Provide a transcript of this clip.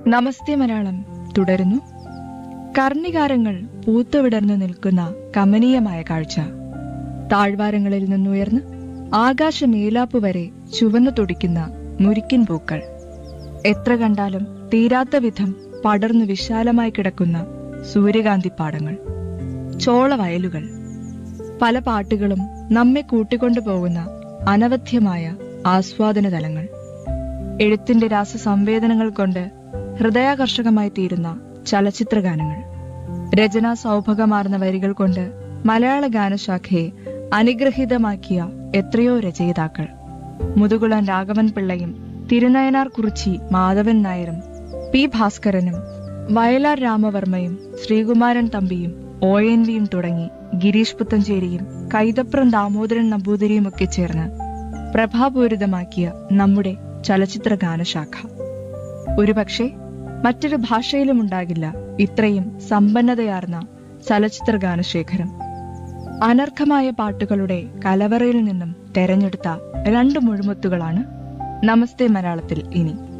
നമസ്തേ മലയാളം തുടരുന്നു കർണികാരങ്ങൾ പൂത്തുവിടർന്നു നിൽക്കുന്ന കമനീയമായ കാഴ്ച താഴ്വാരങ്ങളിൽ നിന്നുയർന്ന് ആകാശമേലാപ്പ് വരെ ചുവന്നു തുടിക്കുന്ന മുരിക്കിൻ പൂക്കൾ എത്ര കണ്ടാലും തീരാത്ത വിധം പടർന്നു വിശാലമായി കിടക്കുന്ന സൂര്യകാന്തിപ്പാടങ്ങൾ ചോളവയലുകൾ പല പാട്ടുകളും നമ്മെ കൂട്ടിക്കൊണ്ടുപോകുന്ന അനവധ്യമായ ആസ്വാദന തലങ്ങൾ എഴുത്തിന്റെ രാസസംവേദനങ്ങൾ കൊണ്ട് ഹൃദയാകർഷകമായി തീരുന്ന ചലച്ചിത്ര ഗാനങ്ങൾ രചനാ സൗഭഗമാർന്ന വരികൾ കൊണ്ട് മലയാള ഗാനശാഖയെ അനുഗ്രഹീതമാക്കിയ എത്രയോ രചയിതാക്കൾ മുതുകുളം രാഘവൻ പിള്ളയും തിരുനയനാർ കുറിച്ചി മാധവൻ നായരും പി ഭാസ്കരനും വയലാർ രാമവർമ്മയും ശ്രീകുമാരൻ തമ്പിയും ഒ എൻ വിയും തുടങ്ങി ഗിരീഷ് പുത്തഞ്ചേരിയും കൈതപ്രം ദാമോദരൻ നമ്പൂതിരിയും ഒക്കെ ചേർന്ന് പ്രഭാപൂരിതമാക്കിയ നമ്മുടെ ചലച്ചിത്ര ഗാനശാഖ ഒരുപക്ഷെ മറ്റൊരു ഭാഷയിലും ഉണ്ടാകില്ല ഇത്രയും സമ്പന്നതയാർന്ന ചലച്ചിത്ര ഗാനശേഖരം അനർഘമായ പാട്ടുകളുടെ കലവറയിൽ നിന്നും തെരഞ്ഞെടുത്ത രണ്ട് മുഴുമുത്തുകളാണ് നമസ്തേ മലയാളത്തിൽ ഇനി